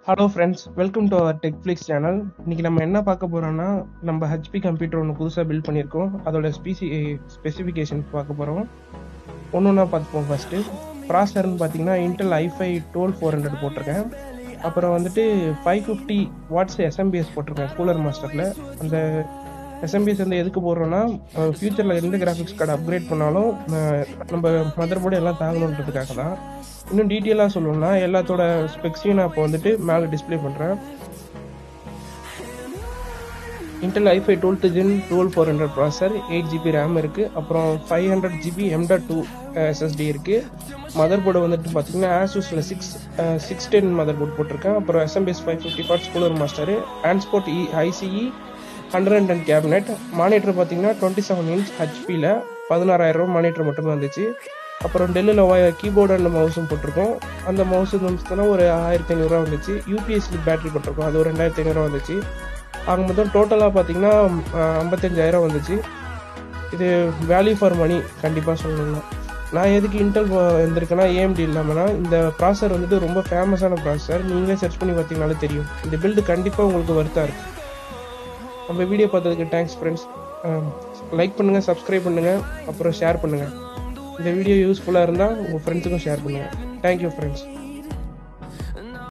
hello friends welcome to our Techflix channel இன்னைக்கு நம்ம என்ன பார்க்க போறோம்னா நம்ம ஹெச்பி கம்ப்யூட்டர் ஒன்று புதுசாக பில்ட் பண்ணியிருக்கோம் அதோட ஸ்பெசி ஸ்பெசிஃபிகேஷன் பார்க்க போகிறோம் ஒன்று ஒன்றா பார்த்துப்போம் ஃபஸ்ட்டு ப்ராசர்னு பார்த்தீங்கன்னா Intel i five twelve four hundred போட்டிருக்கேன் அப்புறம் வந்துட்டு ஃபைவ் ஃபிஃப்டி வாட்ஸ் எஸ்எம்பிஎஸ் போட்டிருக்கேன் கூலர் மாஸ்டரில் அந்த எஸ்எம்பிஎஸ் வந்து எதுக்கு போடுறோன்னா ஃபியூச்சரில் எந்த கிராஃபிக்ஸ் கார்டு அப்கிரேட் பண்ணாலும் அஹ், நம்ம மதர் போர்டு எல்லாம் தாங்கணுன்றதுக்காக தான் இன்னும் டீட்டெயிலாக சொல்லணும்னா எல்லாத்தோட ஸ்பெக்ஸையும் நான் இப்போ வந்துட்டு மேலே டிஸ்ப்ளே பண்ணுறேன் Intel i five twelfth gen twelve four hundred processor eight GB RAM இருக்குது அப்புறம் five hundred GB M dot two SSD இருக்குது மதர் போர்டு வந்துட்டு பார்த்தீங்கன்னா ஆசூஸில் six six ten motherboard போட்டிருக்கேன் அப்புறம் SMPS five fifty watts Cooler Master transport E ICE hundred and ten cabinet monitor பார்த்தீங்கன்னா twenty seven inch ஹெச்பியில் பதினாறாயிரம் ரூபா மானிட்டர் மட்டுமே வந்துச்சு அப்புறம் டெல்லில் கீபோர்டு அண்ட் மவுஸும் போட்டிருக்கோம் அந்த மவுஸ் வந்துச்சுன்னா ஒரு ஆயிரத்தி ஐநூறுரூவா வந்துச்சு யூபிஎஸ்சி பேட்டரி போட்டிருக்கோம் அது ஒரு ரெண்டாயிரத்தி ஐநூறுரூவா வந்துச்சு ஆக மொத்தம் டோட்டலாக பார்த்தீங்கன்னா ஐம்பத்தஞ்சாயிரம் வந்துச்சு இது வேல்யூ ஃபார் மணி கண்டிப்பாக சொல்லணும்னா நான் எதுக்கு இன்டெல் வந்திருக்கேன்னா ஏஎம்டி இல்லாமல்னா இந்த ப்ராசர் வந்துட்டு ரொம்ப ஃபேமஸான ப்ராசர் நீங்களே சர்ச் பண்ணி பார்த்தீங்கனாலே தெரியும் இந்த பில்டு கண்டிப்பாக உங்களுக்கு வருத்தா இருக்கு நம்ம வீடியோ பார்த்ததுக்கு தேங்க்ஸ் ஃப்ரெண்ட்ஸ் லைக் பண்ணுங்கள் சப்ஸ்கிரைப் பண்ணுங்கள் அப்புறம் ஷேர் பண்ணுங்கள் இந்த வீடியோ யூஸ்ஃபுல்லாக இருந்தால் உங்கள் ஃப்ரெண்ட்ஸுக்கும் ஷேர் பண்ணுங்கள் தேங்க்யூ ஃப்ரெண்ட்ஸ்